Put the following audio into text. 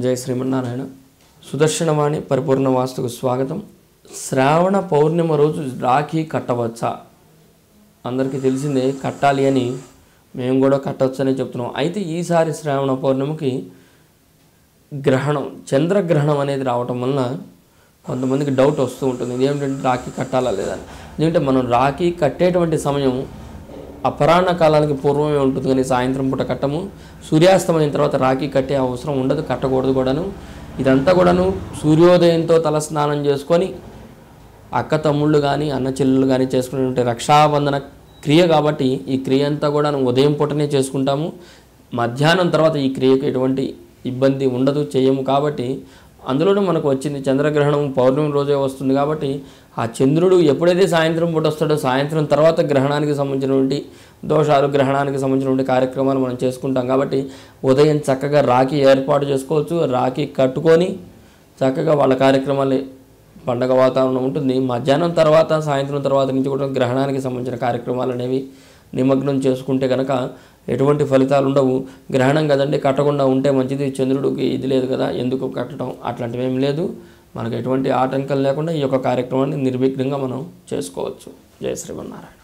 జయ శ్రీమన్నారాయణ సుదర్శనవాణి పరిపూర్ణ వాస్తుకు స్వాగతం శ్రావణ పౌర్ణిమ రోజు రాఖీ కట్టవచ్చా అందరికీ తెలిసిందే కట్టాలి అని మేము కూడా కట్టవచ్చని చెప్తున్నాం అయితే ఈసారి శ్రావణ పౌర్ణమికి గ్రహణం చంద్రగ్రహణం అనేది రావటం వలన కొంతమందికి డౌట్ వస్తూ ఉంటుంది ఇదేమిటంటే రాఖీ కట్టాలా లేదా అని. ఎందుకంటే మనం రాఖీ కట్టేటువంటి సమయం అపరాహ్న కాలానికి పూర్వమే ఉంటుంది కానీ సాయంత్రం పూట కట్టము సూర్యాస్తమయం తర్వాత రాఖీ కట్టే అవసరం ఉండదు కట్టకూడదు కూడాను ఇదంతా కూడాను సూర్యోదయంతో తల స్నానం చేసుకొని అక్క తమ్ముళ్ళు కానీ అన్న చెల్లెళ్ళు కానీ చేసుకునేటువంటి రక్షాబంధన క్రియ కాబట్టి ఈ క్రియ అంతా కూడా ఉదయం పూటనే చేసుకుంటాము మధ్యాహ్నం తర్వాత ఈ క్రియకు ఎటువంటి ఇబ్బంది ఉండదు చేయము కాబట్టి అందులోనూ మనకు వచ్చింది చంద్రగ్రహణం పౌర్ణమి రోజే వస్తుంది కాబట్టి ఆ చంద్రుడు ఎప్పుడైతే సాయంత్రం పూట వస్తాడో సాయంత్రం తర్వాత గ్రహణానికి సంబంధించినటువంటి దోషాలు గ్రహణానికి సంబంధించినటువంటి కార్యక్రమాలు మనం చేసుకుంటాం కాబట్టి ఉదయం చక్కగా రాఖీ ఏర్పాటు చేసుకోవచ్చు రాఖీ కట్టుకొని చక్కగా వాళ్ళ కార్యక్రమాలు పండగ వాతావరణం ఉంటుంది మధ్యాహ్నం తర్వాత సాయంత్రం తర్వాత నుంచి కూడా గ్రహణానికి సంబంధించిన కార్యక్రమాలు అనేవి నిమగ్నం చేసుకుంటే కనుక ఎటువంటి ఫలితాలు ఉండవు గ్రహణం కదండి కట్టకుండా ఉంటే మంచిది చంద్రుడికి ఇది లేదు కదా ఎందుకు కట్టడం అట్లాంటివి ఏం లేదు మనకు ఎటువంటి ఆటంకం లేకుండా ఈ యొక్క కార్యక్రమాన్ని నిర్విఘ్నంగా మనం చేసుకోవచ్చు జయ శ్రీమన్నారాయణ